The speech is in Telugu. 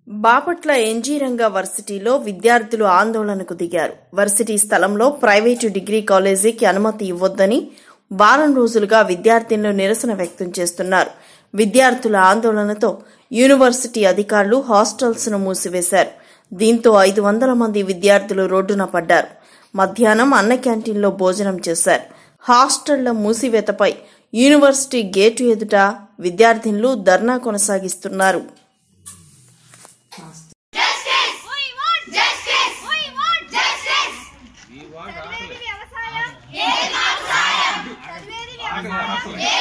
బాపట్ల ఎన్జీ రంగా వర్సిటీలో విద్యార్థులు ఆందోళనకు దిగారు వర్సిటీ స్థలంలో ప్రైవేటు డిగ్రీ కాలేజీకి అనుమతి ఇవ్వొద్దని వారం రోజులుగా విద్యార్థినులు నిరసన వ్యక్తం చేస్తున్నారు విద్యార్థుల ఆందోళనతో యూనివర్సిటీ అధికారులు హాస్టల్స్ ను మూసివేశారు దీంతో ఐదు వందల మంది విద్యార్థులు రోడ్డున పడ్డారు మధ్యాహ్నం అన్న క్యాంటీన్లో భోజనం చేశారు హాస్టళ్ల మూసివేతపై యూనివర్సిటీ గేటు ఎదుట విద్యార్థినులు ధర్నా కొనసాగిస్తున్నారు We want justice. We want justice. చదివేది వ్యవసాయం. చదివేది వ్యవసాయం.